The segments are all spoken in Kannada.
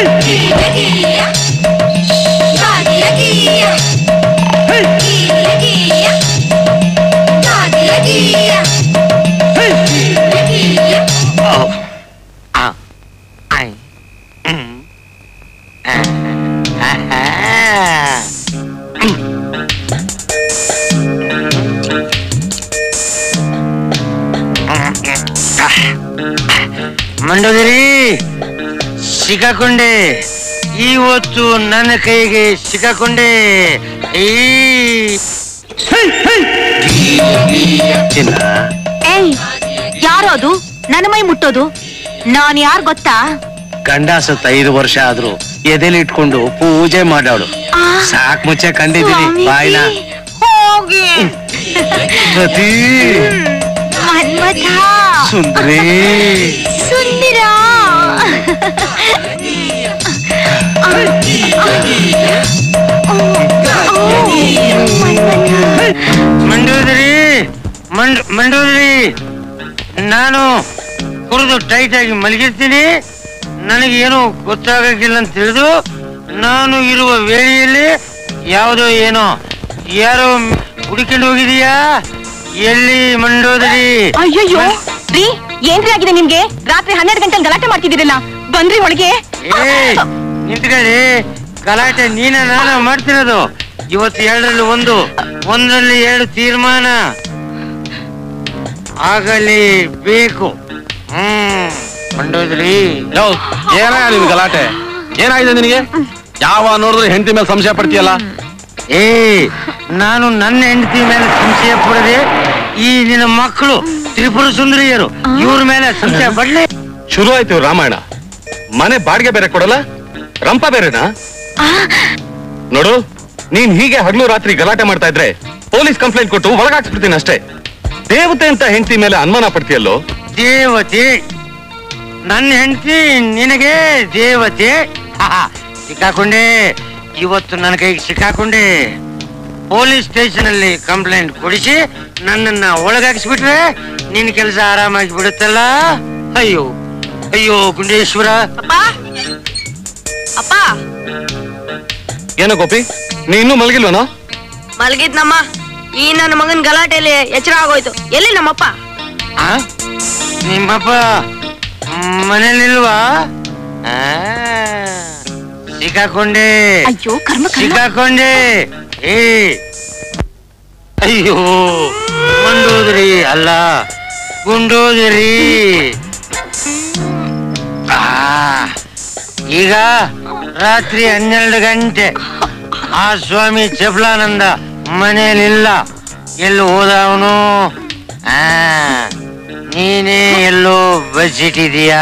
ಮಂಡೋದರಿ ಸಿಕ್ಕಾಕೊಂಡೆ ಇವತ್ತು ನನ್ನ ಕೈಗೆ ಸಿಕ್ಕಾಕೊಂಡೆ ಈ ಚಿನ್ನ ಏಯ್ ಯಾರು ಅದು ನನ್ನ ಮೈ ಮುಟ್ಟೋದು ನಾನ್ ಯಾರ್ ಗೊತ್ತಾ ಗಂಡ ಸತ್ತ ಐದು ವರ್ಷ ಆದ್ರೂ ಎದೆಲಿ ಇಟ್ಕೊಂಡು ಪೂಜೆ ಮಾಡಾಳು ಆ, ಸಾಕ್ ಮುಚ್ಚೆ ಕಂಡಿದ್ದೀನಿ ಸ್ವಾಮೀಜಿ, ಬಾಯ್ನ ಹೋಗಿ ಸತಿ ಮನ್ಮಥ ಸುಂದರಿ ಸುಂದರ ಮಂಡೋದರಿ ಮಂಡ್ ಮಂಡೋದರಿ ನಾನು ಕುಡಿದು ಟೈಟ್ ಆಗಿ ಮಲಗಿರ್ತೀನಿ ನನಗೇನು ಗೊತ್ತಾಗಕ್ಕಿಲ್ಲ ಅಂತ ತಿಳಿದು ನಾನು ಇರುವ ವೇಳೆಯಲ್ಲಿ ಯಾವುದೋ ಏನೋ ಯಾರೋ ಹುಡುಕೊಂಡು ಹೋಗಿದೀಯಾ ಎಲ್ಲಿ ಮಂಡೋದರಿ ಅಯ್ಯಯ್ಯೋ ರೀ ಏನ್ರಿ ಆಗಿದೆ ನಿಮ್ಗೆ ರಾತ್ರಿ ಹನ್ನೆರಡು ಗಂಟೆಲಿ ಗಲಾಟೆ ಮಾಡ್ತಿದ್ದೀರಲ್ಲ ಬಂದ್ರಿ ಒಳಗೆ ಏ ನಿಂತ್ಕೊಳ್ಳಿ ಗಲಾಟೆ ನೀನ ನಾನ ಮಾಡ್ತಿರೋದು ಇವತ್ತು ಎರಡರಲ್ಲಿ ಒಂದು ಒಂದರಲ್ಲಿ ಎರಡು ತೀರ್ಮಾನ ಆಗಲಿ ಬೇಕು ಹ್ಮ್ ಮಂಡೋದ್ರಿ ಯೋ ಏನ ನಿನ್ ಗಲಾಟೆ ಏನಾಗಿದೆ ನಿನಗೆ ಯಾವ ನೋಡಿದ್ರೆ ಹೆಂಡತಿ ಮೇಲೆ ಸಂಶಯ ಪಡ್ತೀಯಲ್ಲ ಏ ನಾನು ನನ್ನ ಹೆಂಡತಿ ಮೇಲೆ ಸಂಶಯ ಪಡದೆ ಈ ನಿನ್ನ ಮಕ್ಕಳು ತ್ರಿಪುರ ಸುಂದರಿಯರು ಇವ್ರ ಮೇಲೆ ಸಂಶಯ ಪಡ್ಲಿ ಶುರು ಆಯ್ತು ಇವ್ರ ರಾಮಾಯಣ ಮನೆ ಬಾಡಿಗೆ ಬೇರೆ ಕೊಡಲ್ಲ ರಂಪ ಬೇರೆನಾ ನೋಡು ನೀನ್ ಹೀಗೆ ಹಗಲು ರಾತ್ರಿ ಗಲಾಟೆ ಮಾಡ್ತಾ ಇದ್ರೆ ಪೊಲೀಸ್ ಕಂಪ್ಲೇಂಟ್ ಕೊಟ್ಟು ಒಳಗಾಕ್ಸ್ಬಿಡ್ತೀನಿ ಅಷ್ಟೇ ದೇವತೆ ಅಂತ ಹೆಂಡತಿ ಮೇಲೆ ಅನುಮಾನ ಪಡ್ತೀಯಲ್ಲೋ ದೇವತೆ ನನ್ನ ಹೆಂಡತಿ ನಿನಗೆ ದೇವತೆ ಆಹಾ, ಸಿಕ್ಕಾಕೊಂಡೆ ಇವತ್ತು ನನ್ನ ಕೈಗೆ ಸಿಕ್ಕಾಕೊಂಡೆ ಪೊಲೀಸ್ ಸ್ಟೇಷನ್ ಅಲ್ಲಿ ಕಂಪ್ಲೇಂಟ್ ಕೊಡಿಸಿ ನನ್ನನ್ನ ಒಳಗಾಕಿಸ್ಬಿಟ್ರೆ ನಿನ್ ಕೆಲಸ ಆರಾಮಾಗಿ ಬಿಡುತ್ತಲ್ಲ ಅಯ್ಯೋ ಅಯ್ಯೋ ಗುಂಡೇಶ್ವರ ಅಪ್ಪ ಅಪ್ಪ ಏನೋ ಗೋಪಿ ನೀ ಇನ್ನೂ ಮಲಗಿಲ್ವನೋ ಮಲಗಿದ್ನಮ್ಮ ಈ ನನ್ನ ಮಗನ್ ಗಲಾಟೆಯಲ್ಲಿ ಎಚ್ಚರ ಆಗೋಯ್ತು ಎಲ್ಲಿ ನಮ್ಮಪ್ಪ ಆ? ನಿಮ್ಮಪ್ಪ ಮನೇಲಿಲ್ವಾ ಆ, ಸಿಕ್ಕಾಕೊಂಡೆ ಅಯ್ಯೋ ಕರ್ಮ ಕರ್ಮ ಸಿಕ್ಕಾಕೊಂಡೆ ಏ ಅಯ್ಯೋ ಮಂಡೋದ್ರಿ ಅಲ್ಲ ಗುಂಡೋದ್ರಿ ಆ, ಈಗ ರಾತ್ರಿ ಹನ್ನೆರಡು ಗಂಟೆ ಆ ಸ್ವಾಮಿ ಚಪಲಾನಂದ ಮನೇಲಿಲ್ಲ ಎಲ್ಲಿ ಹೋದ ಅವನು ಆ ನೀನೇ ಎಲ್ಲೋ ಬಚ್ಚಿಟ್ಟಿದೀಯಾ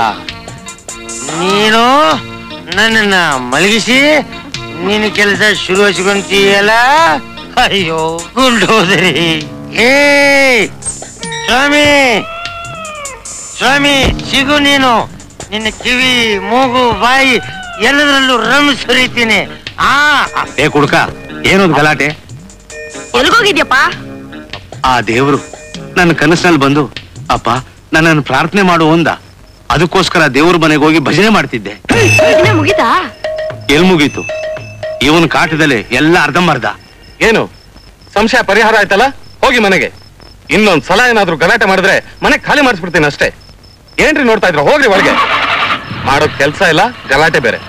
ನೀನು ನನ್ನನ್ನ ಮಲಗಿಸಿ ನಿನ್ನ ಕೆಲಸ ಶುರು ಹಚ್ಕೊಂತೀಯಲ್ಲ ಅಯ್ಯೋ ಗುಂಡೋದ್ರಿ ಏ ಸ್ವಾಮಿ ಸ್ವಾಮಿ ಸಿಗು ನೀನು ನಿನ್ನ ಕಿವಿ ಮೂಗು ಬಾಯಿ ಎಲ್ಲದರಲ್ಲೂ ರಮ್ ಸುರಿತೀನಿ ಆ ಏ ಕುಡ್ಕ ಏನೊಂದು ಗಲಾಟೆ ಎಲ್ಗೋಗಿದ್ಯಪ್ಪ ಆ ದೇವ್ರು ನನ್ನ ಕನಸಿನಲ್ಲಿ ಬಂದು ಅಪ್ಪ ನನ್ನನ್ನು ಪ್ರಾರ್ಥನೆ ಮಾಡು ಅಂದ ಅದಕ್ಕೋಸ್ಕರ ದೇವ್ರ ಮನೆಗೆ ಹೋಗಿ ಭಜನೆ ಮಾಡ್ತಿದ್ದೆ ಇದನ್ನ ಮುಗಿತಾ ಎಲ್ ಮುಗೀತು ಇವನ್ ಕಾಟದಲ್ಲಿ ಎಲ್ಲ ಅರ್ಧಂಬರ್ಧ ಏನು ಸಂಶಯ ಪರಿಹಾರ ಆಯ್ತಲ್ಲ ಹೋಗಿ ಮನೆಗೆ ಇನ್ನೊಂದ್ ಸಲ ಏನಾದ್ರೂ ಗಲಾಟೆ ಮಾಡಿದ್ರೆ ಮನೆ ಖಾಲಿ ಮಾಡಿಸ್ಬಿಡ್ತೀನಿ ಅಷ್ಟೇ ಏನ್ರಿ ನೋಡ್ತಾ ಇದ್ರ ಹೋಗ್ರಿ ಒಳಗೆ ಮಾಡೋದ್ ಕೆಲ್ಸ ಇಲ್ಲ ಗಲಾಟೆ ಬೇರೆ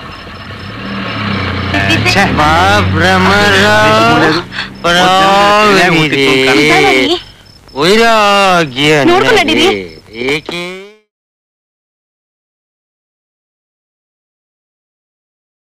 ಛೇ, ಭ್ರಮರ ಪರಾವಿದೆ. ನಿಧಾನವಾಗಿ. ವೈರಾಗ್ಯ ನೋಡ್ಕೊಂಡ್ ನಡೀರಿ. ನನಗೆ ಏಕೆ